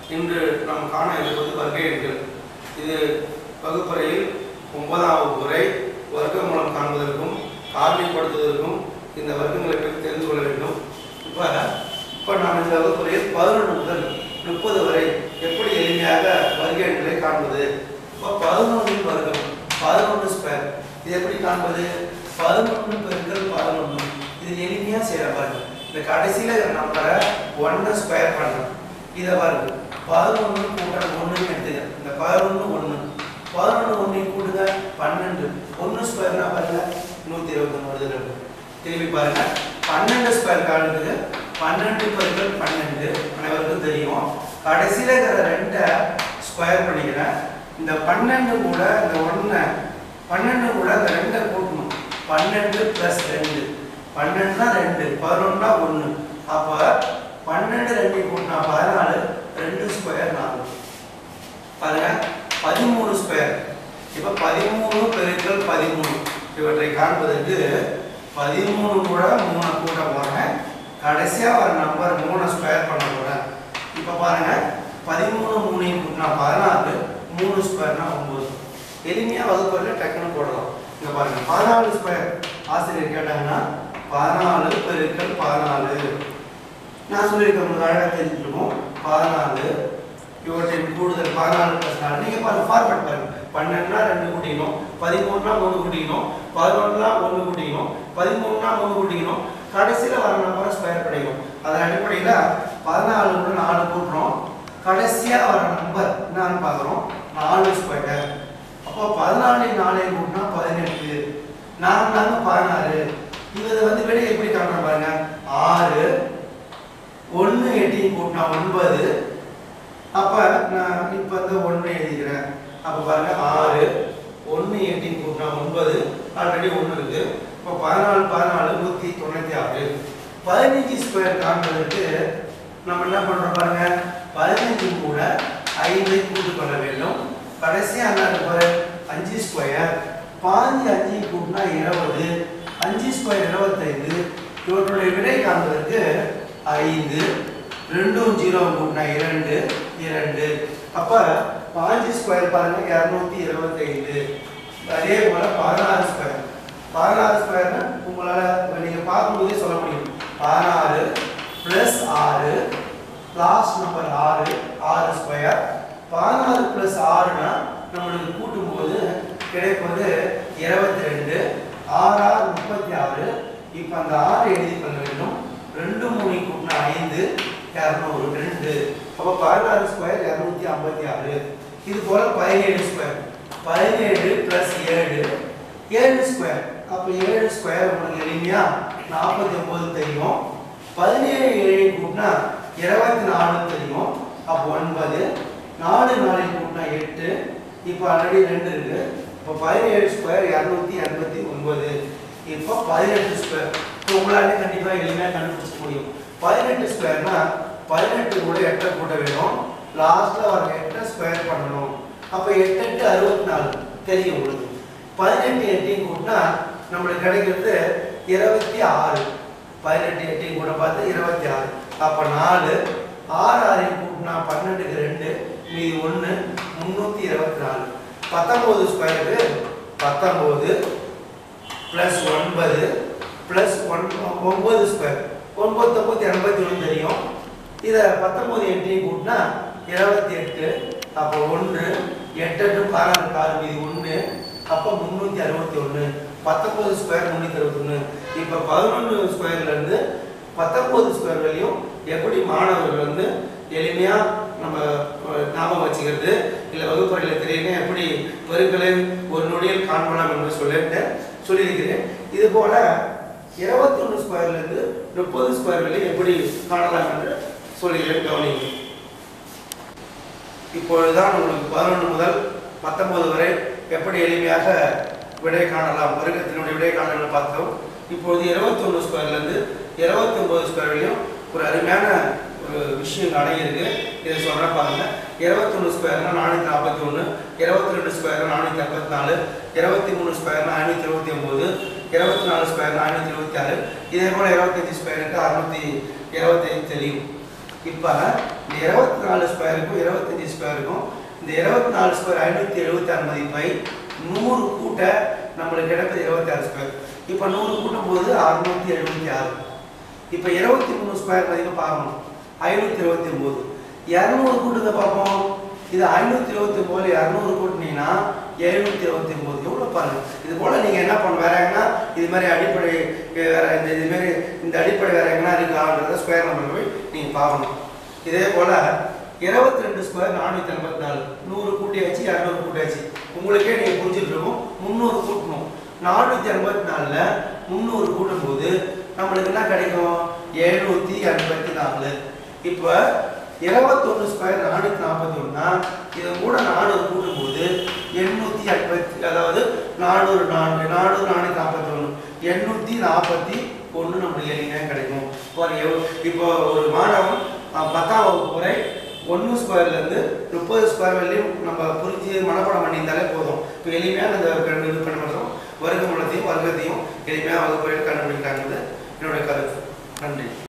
இன்று நாம் காண இருப்பது வர்க்க எண்கள் இது வகுப்பறையில் ஒன்பதாம் வகுப்பு வரை வர்க்க மூலம் காண்பதற்கும் காரணிப்படுத்துவதற்கும் இந்த வர்க்கங்களை பற்றி தெரிந்து கொள்ள வேண்டும் இப்போ இப்போ நாம் இந்த வகுப்பறையில் பதினொன்று முதல் முப்பது வரை எப்படி எளிமையாக வர்க்க எண்களை காண்பது இப்போ பதினொன்றின் வர்க்கம் பதினொன்று ஸ்கொயர் இது எப்படி காண்பது பதினொன்று பெருக்கல் பதினொன்று இது எளிமையாக செய்கிற பாருங்க இந்த கடைசியில் இருக்கிற நம்பரை ஒன்றை ஸ்கொயர் பண்ணுறோம் இதை பாருங்க பதினொன்று கூட்டல் ஒன்றுன்னு எடுத்துக்க இந்த பதினொன்று ஒன்று பதினொன்று ஒன்றையும் கூட்டுங்க பன்னெண்டு ஒன்று ஸ்கொயர்னா பாருங்க நூற்றி இருபத்தொன்று வருது திரும்பி பாருங்க பன்னெண்டு ஸ்கொயர் காலுக்கு பன்னெண்டு பெருக்கள் பன்னெண்டு அனைவருக்கும் தெரியும் கடைசியில் இருக்கிற ரெண்டை ஸ்கொயர் பண்ணிக்கிறேன் இந்த பன்னெண்டு கூட இந்த ஒன்றை பன்னெண்டு கூட இந்த ரெண்டை கூட்டணும் பன்னெண்டு ப்ளஸ் ரெண்டு பன்னெண்டுனா ரெண்டு பதினொன்னா ஒன்று அப்போ பன்னெண்டு ரெண்டு கூட்டினா பதினாலு ரெண்டு ஸ்கொயர் நாலு பாருங்க பதிமூணு ஸ்கொயர் இப்போ பதிமூணு பெருக்கல் பதிமூணு இவற்றை காண்பதற்கு பதிமூணு கூட மூணை கூட்ட போகிறேன் கடைசியாக ஒரு நம்பர் மூணை ஸ்கொயர் பண்ண போகிறேன் இப்போ பாருங்க பதிமூணு மூணையும் கூட்டினா பதினாலு மூணு ஸ்கொயர்னா ஒம்பது எளிமையாக வகுப்பறையில் டக்குன்னு போடலாம் இங்கே பாருங்க பதினாலு ஸ்கொயர் ஆசிரியர் கேட்டாங்கன்னா பதினாலு பெருக்கல் பதினாலு நான் சொல்லியிருக்கேன் உங்களுக்கு அழகாக தெரிஞ்சுருக்கோம் பதினாலு இவற்றின் கூடுதல் பதினாலு ப்ளஸ் நாலு நீங்கள் பாருங்க ஃபார்மேட் பாருங்க பன்னெண்டுனா ரெண்டு கூட்டிக்கணும் பதிமூணுனா மூணு கூட்டிக்கணும் பதினொன்றுனா ஒன்று கூட்டிக்கணும் பதிமூணுனா மூணு கூட்டிக்கணும் கடைசியில் வர நம்பரை ஸ்கொயர் பண்ணிக்கணும் அதன் அடிப்படையில் பதினாலு கூட நாலு கூட்டுறோம் கடைசியாக வர நம்பர் என்னன்னு பார்க்குறோம் நாலு ஸ்கொயர் அப்போ பதினாலு நாளையும் கூட்டினா பதினெட்டு நாலு நாங்க பதினாறு இதை வந்து விடை எப்படி காட்டுறோம் பாருங்க ஆறு ஒன்று எட்டையும் கூட்டினா ஒன்பது அப்போ நான் இப்போ வந்து ஒன்று எழுதிக்கிறேன் அப்போ பாருங்க ஆறு ஒன்று எட்டையும் கூட்டினா ஒன்பது ஆல்ரெடி ஒன்று இருக்கு இப்போ பதினாலு பதினாலு நூற்றி தொண்ணூற்றி ஆறு பதினஞ்சு ஸ்கொயர் காண்பதற்கு நம்ம என்ன பண்ணுறோம் பாருங்க பதினஞ்சு கூட ஐந்தை கூட்டு கொள்ள வேண்டும் கடைசியாக என்ன இருக்கு பாரு அஞ்சு ஸ்கொயர் பாஞ்சு அஞ்சு கூட்டினா இருபது அஞ்சு ஸ்கொயர் இருபத்தைந்து இவற்றுடைய விடை காண்பதற்கு ஐந்து ரெண்டும் ஜீரோ கூட்டினா இரண்டு இரண்டு அப்போ பாஞ்சு ஸ்கொயர் பாருங்க இரநூத்தி இருபத்தைந்து அதே போல பதினாறு ஸ்கொயர் பதினாறு ஸ்கொயர்னா உங்களால் நீங்கள் பார்க்கும்போதே சொல்ல முடியும் பதினாறு ப்ளஸ் ஆறு லாஸ்ட் நம்பர் ஆறு ஆறு ஸ்கொயர் பதினாறு ப்ளஸ் ஆறுனா நம்மளுக்கு கூட்டும்போது கிடைப்பது இருபத்தி ரெண்டு ஆறாறு முப்பத்தி ஆறு இப்போ அந்த ஆறு எழுதி கொள்ள வேண்டும் ரெண்டு மூணு கூட்டினா ஐந்து இரநூறு ரெண்டு அப்போ பதினாறு ஸ்கொயர் இரநூத்தி ஐம்பத்தி ஆறு இது போல பதினேழு ஸ்கொயர் பதினேழு ப்ளஸ் ஏழு ஏழு ஸ்கொயர் அப்போ ஏழு ஸ்கொயர் உங்களுக்கு எளிமையா நாற்பத்தி ஒன்பது தெரியும் பதினேழு ஏழு கூட்டினா இருபத்தி நாலு தெரியும் அப்போ ஒன்பது நாலு நாலு கூட்டினா எட்டு இப்போ ஆல்ரெடி ரெண்டு இருக்கு இப்போ பதினேழு ஸ்கொயர் இரநூத்தி எண்பத்தி ஒன்பது இப்போ பதினெட்டு ஸ்கொயர் இப்போ உங்களாலே கண்டிப்பாக எளிமையாக கண்டுபிடிச்சிக்க முடியும் பதினெட்டு ஸ்கொயர்னா பதினெட்டு கூட எட்டை கூட்ட வேணும் லாஸ்ட்டில் வர எட்டை ஸ்கொயர் பண்ணணும் அப்போ எட்டு எட்டு அறுபத்தி நாலு தெரியும் உங்களுக்கு பதினெட்டு எட்டையும் கூட்டினா நம்மளுக்கு கிடைக்கிறது இருபத்தி ஆறு பதினெட்டு எட்டையும் கூட பார்த்து இருபத்தி ஆறு அப்போ நாலு ஆறு ஆறையும் கூட்டினா பன்னெண்டுக்கு ரெண்டு மீதி ஒன்று முந்நூற்றி இருபத்தி நாலு பத்தொம்போது ஸ்கொயருக்கு பத்தொம்போது ப்ளஸ் ஒன்பது ப்ளஸ் ஒன் ஒம்பது ஸ்கொயர் ஒன்பது தொம்பத்தி எண்பத்தி ஒன்று தெரியும் இதை பத்தொம்போது எட்டையும் கூட்டினா இருபத்தி எட்டு அப்போ ஒன்று எட்டு எட்டு பதினாறு கால் மீதி ஒன்று அப்போ முந்நூற்றி அறுபத்தி ஒன்று பத்தொம்போது ஸ்கொயர் முந்நூற்றி அறுபத்தொன்று இப்போ பதினொன்று ஸ்கொயர்லேருந்து பத்தொம்போது ஸ்கொயர் வரையும் எப்படி மாணவர்கள் வந்து எளிமையாக நம்ம அஹ், ஞாபகம் வச்சுக்கிறது இல்லை வகுப்பறையில் தெரியுங்க எப்படி பெருக்களை ஒரு நொடியில் காண்பலாம் என்று சொல்லிட்டு சொல்லியிருக்கிறேன் இது போல இருபத்தொன்று ஸ்கொயர்லேருந்து முப்பது ஸ்கொயர் வரையும் எப்படி காணலாம் என்று சொல்லுகிறேன் கவனிங்க இப்பொழுதுதான் உங்களுக்கு பதினொன்று முதல் பத்தொன்பது வரை எப்படி எளிமையாக விடை காணலாம் வர்க்கத்தினுடைய விடை காணலாம் பார்த்தோம் இப்பொழுது இருபத்தொன்று ஸ்கொயர்லேருந்து இருபத்தி ஒன்பது ஸ்கொயர் வரையும் ஒரு அருமையான ஒரு விஷயம் அடங்கியிருக்கு இதை சொல்கிறேன் பாருங்க இருபத்தொன்று ஸ்கொயர்னா நானூற்றி நாற்பத்தி ஒன்று இருபத்தி ரெண்டு ஸ்கொயர்னா நானூற்றி ஐம்பத்தி நாலு இருபத்தி மூணு ஸ்கொயர்னா ஐநூற்றி இருபத்தி ஒம்பது இருபத்தி நாலு ஸ்கொயர்னா ஐநூற்றி இருபத்தி ஆறு இதே போல் இருபத்தஞ்சி ஸ்கொயருக்கு அறுநூற்றி இருபத்தஞ்சு தெரியும் இப்போ இந்த இருபத்தி நாலு ஸ்கொயருக்கும் இருபத்தஞ்சி ஸ்கொயருக்கும் இந்த இருபத்தி நாலு ஸ்கொயர் ஐநூற்றி எழுபத்தாறு மதிப்பை நூறு கூட்ட நம்மளுக்கு கிடைப்பது இருபத்தாறு ஸ்கொயர் இப்போ நூறு கூட்டும் போது அறுநூற்றி எழுபத்தி ஆறு இப்போ இருபத்தி மூணு ஸ்கொயர் மதிப்பை பார்க்கணும் ஐநூற்றி இருபத்தி ஒம்பது இரநூறு கூட்டுறத பார்ப்போம் இது ஐநூற்றி இருபத்தி ஒம்பது இரநூறு கூட்டினீங்கன்னா எழுநூற்றி இருபத்தி ஒம்பது எவ்வளோ பாருங்க இது போல் நீங்கள் என்ன பண்ண வேற எங்கன்னா இது மாதிரி அடிப்படை அஹ், வேற இந்த இது மாதிரி இந்த அடிப்படை வேற எங்கன்னா இருக்கான்றத ஸ்கொயர் நம்பர் போய் நீங்கள் பார்க்கணும் இதே போல் இருபத்தி ரெண்டு ஸ்கொயர் நானூற்றி ஐம்பத்தி நாலு நூறு கூட்டியாச்சு இரநூறு கூட்டியாச்சு உங்களுக்கே நீங்கள் புரிஞ்சுட்டு இருக்கும் முந்நூறு கூட்டணும் நானூற்றி ஐம்பத்தி நாலில் முந்நூறு கூட்டும்போது நம்மளுக்கு என்ன கிடைக்கும் எழுநூற்றி எண்பத்தி நாலு இப்போ இருபத்தொன்று ஸ்கொயர் நானூற்றி நாற்பத்தி ஒன்றா இது கூட நானூறு கூட்டும்போது எண்ணூற்றி எண்பத்தி அதாவது நானூறு நான்கு நானூறு நானூற்றி நாற்பத்தி ஒன்று எண்ணூற்றி நாற்பத்தி ஒன்று நம்மளுக்கு எளிமையாக கிடைக்கும் பாருங்க எவ்வளோ இப்போ ஒரு மாணவன் அஹ், பத்தாம் வகுப்பு முறை ஒன்று ஸ்கொயர்லேருந்து முப்பது ஸ்கொயர் வரையும் நம்ம புரிஞ்சு மனப்பாடம் பண்ணியிருந்தாலே போதும் இப்போ எளிமையாக அந்த ரெண்டு இது பண்ண மாட்டோம் வர்க்க மூலத்தையும் வர்க்கத்தையும் எளிமையாக வகுப்பறையில் கண்டுபிடிக்கிறாங்கிறது என்னுடைய கருத்து நன்றி